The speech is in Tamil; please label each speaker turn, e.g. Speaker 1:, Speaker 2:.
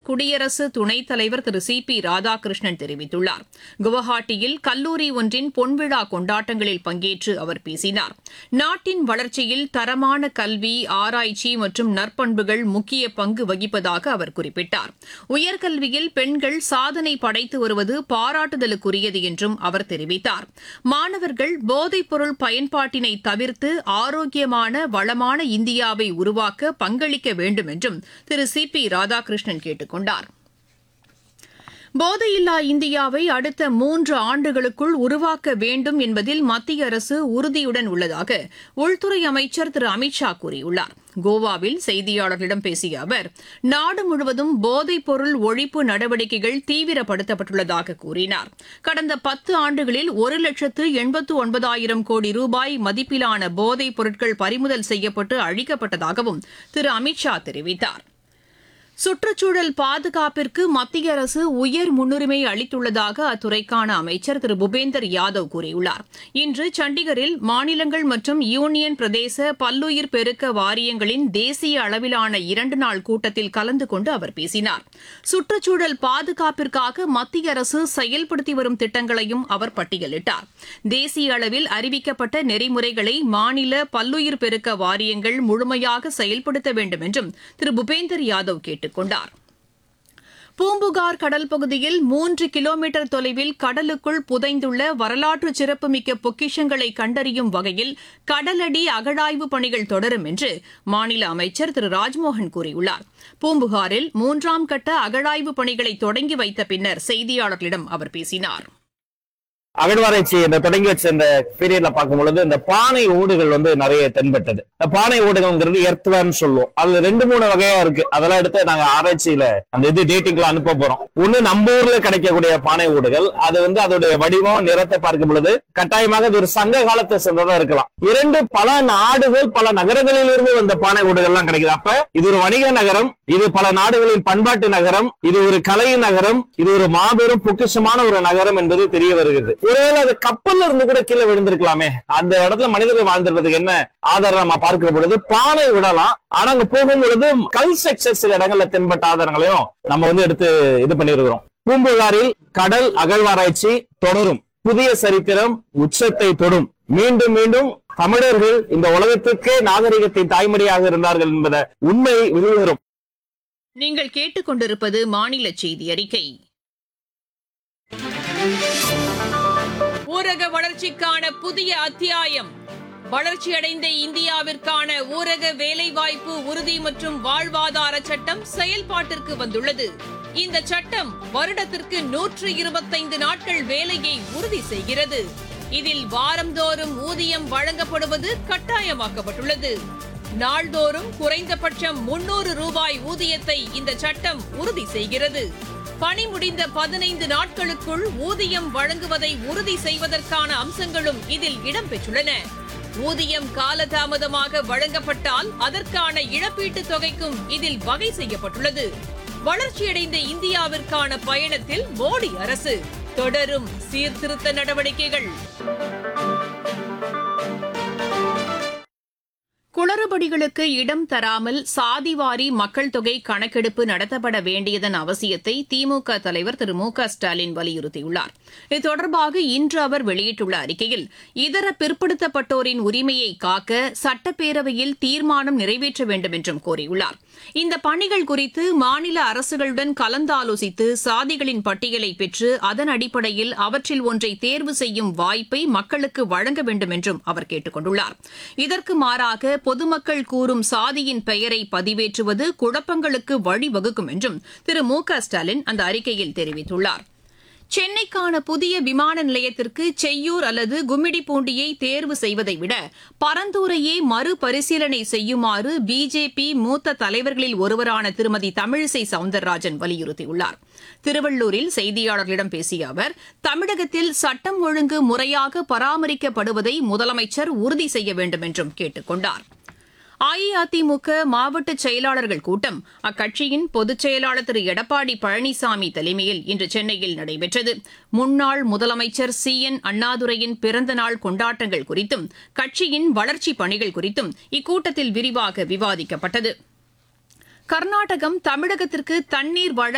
Speaker 1: குடியரசு துணைத் தலைவர் திரு சி பி ராதாகிருஷ்ணன் தெரிவித்துள்ளார் குவஹாட்டியில் கல்லூரி ஒன்றின் பொன்விழா கொண்டாட்டங்களில் பங்கேற்று அவர் பேசினார் நாட்டின் வளர்ச்சியில் தரமான கல்வி ஆராய்ச்சி மற்றும் நற்பண்புகள் முக்கிய பங்கு வகிப்பதாக அவர் குறிப்பிட்டார் உயர்கல்வியில் பெண்கள் சாதனை படைத்து வருவது பாராட்டுதலுக்குரியது என்றும் அவர் தெரிவித்தார் மாணவர்கள் போதைப்பொருள் பயன்பாட்டினை தவிர்த்து ஆரோக்கியமான வளமான இந்தியாவை உருவாக்க பங்களிக்க வேண்டும் என்றும் திரு சி பி ராதாகிருஷ்ணன் கேட்டுக் கொண்டார் போதையில்லா இந்தியாவை அடுத்த மூன்று ஆண்டுகளுக்குள் உருவாக்க வேண்டும் என்பதில் மத்திய அரசு உறுதியுடன் உள்ளதாக உள்துறை அமைச்சர் திரு அமித்ஷா கூறியுள்ளார் கோவாவில் செய்தியாளர்களிடம் பேசிய அவர் நாடு முழுவதும் போதைப் பொருள் ஒழிப்பு நடவடிக்கைகள் தீவிரப்படுத்தப்பட்டுள்ளதாக கூறினார் கடந்த பத்து ஆண்டுகளில் ஒரு லட்சத்து எண்பத்து ஒன்பதாயிரம் கோடி ரூபாய் மதிப்பிலான போதைப் பொருட்கள் பறிமுதல் செய்யப்பட்டு அழிக்கப்பட்டதாகவும் திரு அமித்ஷா தெரிவித்தார் சுற்றுச்சூழல் பாதுகாப்பிற்கு மத்திய அரசு உயர் முன்னுரிமை அளித்துள்ளதாக அத்துறைக்கான அமைச்சர் திரு பூபேந்தர் யாதவ் கூறியுள்ளார் இன்று சண்டிகரில் மாநிலங்கள் மற்றும் யூனியன் பிரதேச பல்லுயிர் பெருக்க வாரியங்களின் தேசிய அளவிலான இரண்டு நாள் கூட்டத்தில் கலந்து கொண்டு அவர் பேசினார் சுற்றுச்சூழல் பாதுகாப்பிற்காக மத்திய அரசு செயல்படுத்தி வரும் திட்டங்களையும் அவர் பட்டியலிட்டார் தேசிய அளவில் அறிவிக்கப்பட்ட நெறிமுறைகளை மாநில பல்லுயிர் பெருக்க வாரியங்கள் முழுமையாக செயல்படுத்த வேண்டும் என்றும் திரு பூபேந்தர் யாதவ் கேட்டுக் கொண்டார் பூம்புகார் கடல் பகுதியில் மூன்று கிலோமீட்டர் தொலைவில் கடலுக்குள் புதைந்துள்ள வரலாற்று சிறப்புமிக்க பொக்கிஷங்களை கண்டறியும் வகையில் கடலடி அகழாய்வு பணிகள் தொடரும் என்று மாநில அமைச்சர் திரு ராஜ்மோகன் கூறியுள்ளார் பூம்புகாரில் மூன்றாம் கட்ட அகழாய்வு பணிகளை தொடங்கி வைத்த பின்னர் செய்தியாளர்களிடம் அவர் பேசினார்
Speaker 2: அகழ்வாராய்ச்சி இந்த தொடங்கி வச்ச இந்த பீரியட்ல பார்க்கும் பொழுது இந்த பானை ஓடுகள் வந்து நிறைய தென்பட்டது இந்த பானை ஓடுகள்ங்கிறது எர்த்வேர்னு சொல்லுவோம் அதுல ரெண்டு மூணு வகையா இருக்கு அதெல்லாம் எடுத்து நாங்க ஆராய்ச்சியில அந்த இது டேட்டிங்ல அனுப்ப போறோம் ஒண்ணு நம்ம ஊர்ல கிடைக்கக்கூடிய பானை ஓடுகள் அது வந்து அதோடைய வடிவம் நிறத்தை பார்க்கும் பொழுது கட்டாயமாக அது ஒரு சங்க காலத்தை சேர்ந்ததா இருக்கலாம் இரண்டு பல நாடுகள் பல நகரங்களில் இருந்து வந்த பானை ஓடுகள்லாம் கிடைக்குது அப்ப இது ஒரு வணிக நகரம் இது பல நாடுகளின் பண்பாட்டு நகரம் இது ஒரு கலை நகரம் இது ஒரு மாபெரும் பொக்கிஷமான ஒரு நகரம் என்பது தெரிய வருகிறது ஒருவேளை அது கப்பல்ல இருந்து கூட கீழே விழுந்திருக்கலாமே அந்த இடத்துல மனிதர்கள் வாழ்ந்திருப்பதுக்கு என்ன ஆதாரம் நம்ம பார்க்கிற பொழுது பானை விடலாம் ஆனா அங்க போகும் பொழுது கல் ஸ்ட்ரக்சர் சில இடங்கள்ல தென்பட்ட ஆதாரங்களையும் நம்ம வந்து எடுத்து இது பண்ணிருக்கிறோம் பூம்புகாரில் கடல் அகழ்வாராய்ச்சி தொடரும் புதிய சரித்திரம் உச்சத்தை தொடும் மீண்டும் மீண்டும் தமிழர்கள் இந்த உலகத்திற்கே நாகரிகத்தின் தாய்மொழியாக இருந்தார்கள் என்பத உண்மை வெளிவரும்
Speaker 1: நீங்கள் கேட்டுக்கொண்டிருப்பது மாநில செய்தி அறிக்கை ஊரக வளர்ச்சிக்கான புதிய அத்தியாயம் வளர்ச்சியடைந்த இந்தியாவிற்கான ஊரக வேலைவாய்ப்பு உறுதி மற்றும் வாழ்வாதார சட்டம் செயல்பாட்டிற்கு வந்துள்ளது இந்த சட்டம் வருடத்திற்கு நூற்று இருபத்தைந்து நாட்கள் வேலையை உறுதி செய்கிறது இதில் வாரந்தோறும் ஊதியம் வழங்கப்படுவது கட்டாயமாக்கப்பட்டுள்ளது நாள்தோறும் குறைந்தபட்சம் முன்னூறு ரூபாய் ஊதியத்தை இந்த சட்டம் உறுதி செய்கிறது பணி முடிந்த பதினைந்து நாட்களுக்குள் ஊதியம் வழங்குவதை உறுதி செய்வதற்கான அம்சங்களும் இதில் இடம்பெற்றுள்ளன ஊதியம் காலதாமதமாக வழங்கப்பட்டால் அதற்கான இழப்பீட்டுத் தொகைக்கும் இதில் வகை செய்யப்பட்டுள்ளது வளர்ச்சியடைந்த இந்தியாவிற்கான பயணத்தில் மோடி அரசு தொடரும் சீர்திருத்த நடவடிக்கைகள் குளறுபடிகளுக்கு இடம் தராமல் சாதிவாரி மக்கள் தொகை கணக்கெடுப்பு நடத்தப்பட வேண்டியதன் அவசியத்தை திமுக தலைவர் திரு மு க ஸ்டாலின் வலியுறுத்தியுள்ளார் இது தொடர்பாக இன்று அவர் வெளியிட்டுள்ள அறிக்கையில் இதர பிற்படுத்தப்பட்டோரின் உரிமையை காக்க சட்டப்பேரவையில் தீர்மானம் நிறைவேற்ற வேண்டும் என்றும் கோரியுள்ளார் இந்த பணிகள் குறித்து மாநில அரசுகளுடன் கலந்தாலோசித்து சாதிகளின் பட்டியலை பெற்று அதன் அடிப்படையில் அவற்றில் ஒன்றை தேர்வு செய்யும் வாய்ப்பை மக்களுக்கு வழங்க வேண்டும் என்றும் அவர் கேட்டுக் கொண்டுள்ளார் இதற்கு மாறாக பொதுமக்கள் கூறும் சாதியின் பெயரை பதிவேற்றுவது குழப்பங்களுக்கு வழிவகுக்கும் என்றும் திரு மு க ஸ்டாலின் அந்த அறிக்கையில் தெரிவித்துள்ளார் சென்னைக்கான புதிய விமான நிலையத்திற்கு செய்யூர் அல்லது கும்மிடிப்பூண்டியை தேர்வு செய்வதை விட பரந்தூரையே மறுபரிசீலனை செய்யுமாறு பிஜேபி மூத்த தலைவர்களில் ஒருவரான திருமதி தமிழிசை சவுந்தரராஜன் வலியுறுத்தியுள்ளார் திருவள்ளூரில் செய்தியாளர்களிடம் பேசிய அவர் தமிழகத்தில் சட்டம் ஒழுங்கு முறையாக பராமரிக்கப்படுவதை முதலமைச்சர் உறுதி செய்ய வேண்டும் என்றும் கேட்டுக் கொண்டார் அஇஅதிமுக மாவட்ட செயலாளர்கள் கூட்டம் அக்கட்சியின் பொதுச் செயலாளர் திரு எடப்பாடி பழனிசாமி தலைமையில் இன்று சென்னையில் நடைபெற்றது முன்னாள் முதலமைச்சர் சி என் அண்ணாதுரையின் பிறந்த நாள் கொண்டாட்டங்கள் குறித்தும் கட்சியின் வளர்ச்சிப் பணிகள் குறித்தும் இக்கூட்டத்தில் விரிவாக விவாதிக்கப்பட்டது கர்நாடகம் தமிழகத்திற்கு தண்ணீர் வழங்க